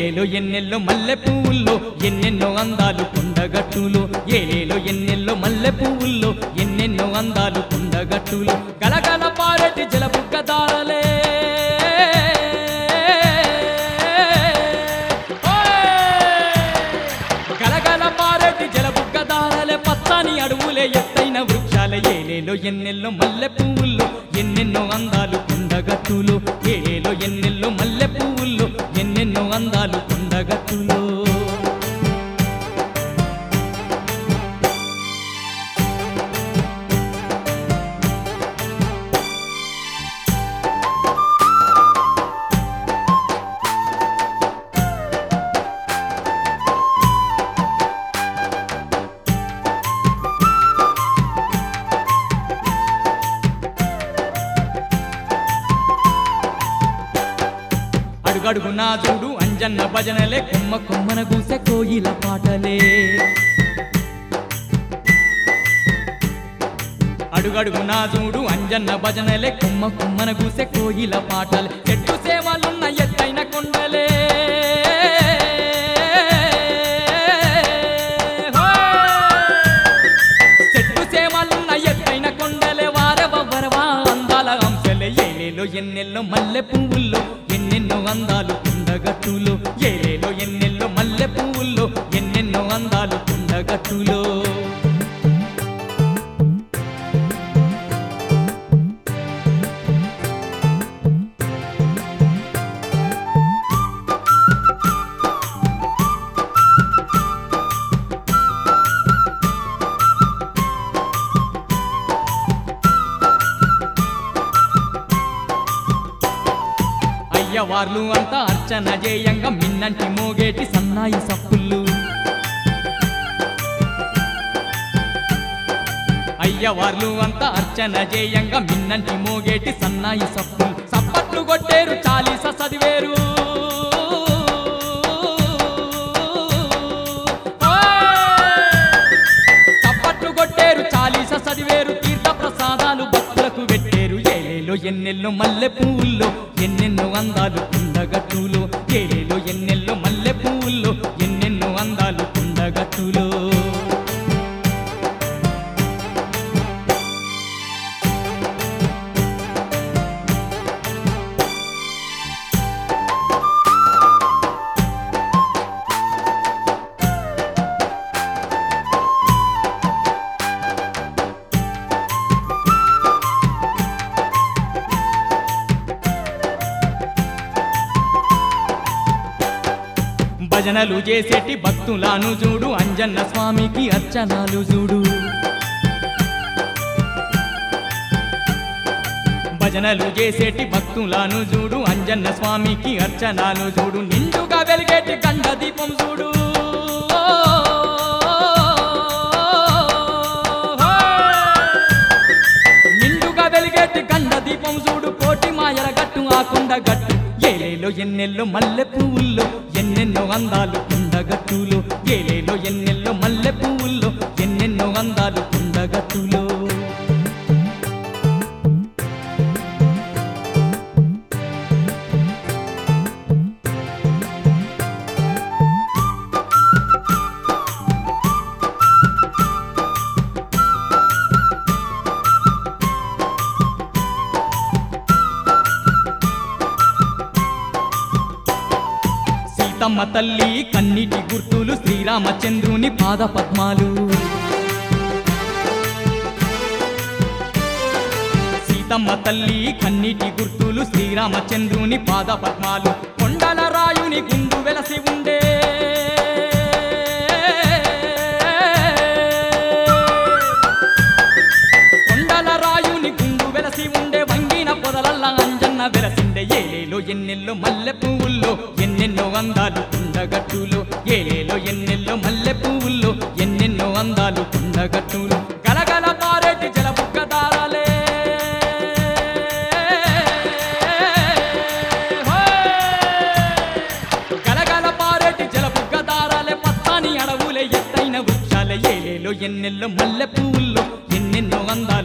ఏలేలో ఎన్నెల్లో మల్లె పువ్వుల్లో ఎన్నెన్నో అందాలు కొండగట్టులో ఏలేలో ఎన్నెల్లో మల్లె పువ్వుల్లో ఎన్నెన్నో అందాలు కొండగట్టులో గలగల పారెటి జలబుగ్గ దారలే గలగల పారెటి జలబుగ్గ దారలే పచ్చని అడవులే ఎత్తైన వృక్షాలే ఏలేలో ఎన్నెల్లో మల్లె పువ్వుల్లో ఎన్నెన్నో అందాలు కొండగట్టులో ఏలేలో ఎన్నెల్లో మల్లె పువ్వుల్లో ఎన్నెన్నో అందాలు కొండగట్టులో అడుగడుగునా చూడు అంజన్న భజనలే కొమ్మ కొమ్మన కూసే కోయిల పాటలే అడుగడుగునా చూడు అంజన్న భజనలే కొమ్మ కొమ్మన కూసే కోయిల పాటలే చెట్టు సేవలున్న ఎత్తైన కొండలే చెట్టు సేవలున్న ఎత్తైన కొండలే వారవ వరవా అందాల అంశలే ఏలేలో ఎన్నెల్లో మల్లె పువ్వుల్లో ఎన్నెన్నో అందాలు కుండగట్టులో ఏలేలో ఎన్నెల్లో మల్లె పువ్వుల్లో ఎన్నెన్నో అందాలు కుండగట్టులో అయ్యవార్లు అంతా అర్చన చేయంగా మిన్నంటి మోగేటి సన్నాయి సప్పుళ్ళు అయ్యవార్లు అంతా అర్చన చేయంగా మిన్నంటి మోగేటి సన్నాయి సప్పులు సప్పట్లు కొట్టేరు చాలీస చదివేరు చప్పట్లు కొట్టేరు చాలీస చదివేరు తీర్థ ప్రసాదాలు భక్తులకు పెట్టేరు ఏలేలో ఎన్నెల్లో మల్లె పువ్వుల్లో ఎన్నెన్నో అందాలు కుండగట్టులో ఏలేలో ఎన్నెల్లో మల్లె పువ్వుల్లో ఎన్నెన్నో అందాలు కుండగట్టులో భజనలు చేసేటి భక్తులను చూడు అంజన్న స్వామికి అర్చనాలు చూడు భజనలు చేసేటి భక్తులను చూడు అంజన్న స్వామికి అర్చనాలు చూడు నిండుగా వెలిగేటి గండ దీపం చూడు నిండుగా వెలిగేటి గండ దీపం చూడు కోటి మాయల గట్టు ఆ కుండ గట్టు ఏలేలో ఎన్నెల్లో మల్లె పువ్వుల్లో ఎన్నెన్నో అందాలు కుండగట్టులో ఏలేలో ఎన్నెల్లో మల్లె పువ్వుల్లో ఎన్నెన్నో అందాలు కుండగట్టులో సీతమ్మ తల్లి కన్నిటి గుర్తులు శ్రీరామచంద్రుని పాద పద్మాలు సీతమ్మ తల్లి కన్నిటి గుర్తులు శ్రీరామచంద్రుని పాద పద్మాలు కొండల రాయుని గుండు వెలసి ఉండే కొండల రాయుని గుండు వెలసి ఉండే వంగిన పొదలల్ల అంజన్న వెలసిండే ఏలేలో ఎన్నెల్లో మల్లె పువ్వుల్లో ఎన్నెన్నో అందాలు కుండగట్టులో ఏలేలో ఎన్నెల్లో మల్లె పువ్వుల్లో ఎన్నెన్నో అందాలు కుండగట్టులో గలగల పారేటి జలబుగ్గ దారాలే గలగల పారేటి జలబుగ్గ దారాలే పచ్చని అడవులే ఎత్తైన వృక్షాలే ఏలేలో ఎన్నెల్లో మల్లె పువ్వుల్లో ఎన్నెన్నో అందాలు